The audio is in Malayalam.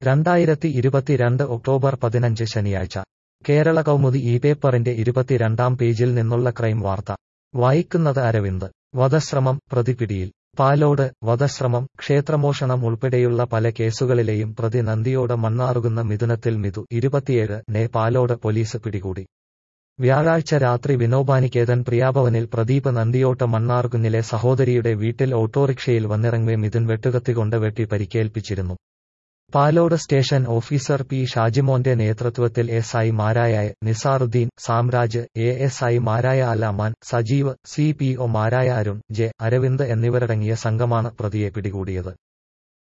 രണ്ടായിരത്തി ഇരുപത്തിരണ്ട് ഒക്ടോബർ പതിനഞ്ച് ശനിയാഴ്ച കേരള കൗമുദി ഈ പേപ്പറിന്റെ ഇരുപത്തിരണ്ടാം പേജിൽ നിന്നുള്ള ക്രൈം വാർത്ത വായിക്കുന്നത് അരവിന്ദ് വധശ്രമം പ്രതിപിടിയിൽ പാലോട് വധശ്രമം ക്ഷേത്രമോഷണം ഉൾപ്പെടെയുള്ള പല കേസുകളിലെയും പ്രതി നന്ദിയോട് മണ്ണാറുകുന്ന മിഥുനത്തിൽ മിഥു ഇരുപത്തിയേഴ് നെ പാലോട് പോലീസ് പിടികൂടി വ്യാഴാഴ്ച രാത്രി വിനോബാനികേതൻ പ്രിയാഭവനിൽ പ്രദീപ് നന്ദിയോട്ട് മണ്ണാർകുന്നിലെ സഹോദരിയുടെ വീട്ടിൽ ഓട്ടോറിക്ഷയിൽ വന്നിറങ്ങവെ മിഥുൻ വെട്ടുകത്തികൊണ്ട് വെട്ടി പരിക്കേൽപ്പിച്ചിരുന്നു പാലോട് സ്റ്റേഷൻ ഓഫീസർ പി ഷാജിമോന്റെ നേതൃത്വത്തിൽ എസ് ഐ മാരായ Nisaruddeen Samraj A S I മാരായ അലാമാൻ സജീവ് സി പി ഒ മാരായ അരുൺ ജെ അരവിന്ദ് എന്നിവരടങ്ങിയ സംഘമാണ് പ്രതിയെ പിടികൂടിയത്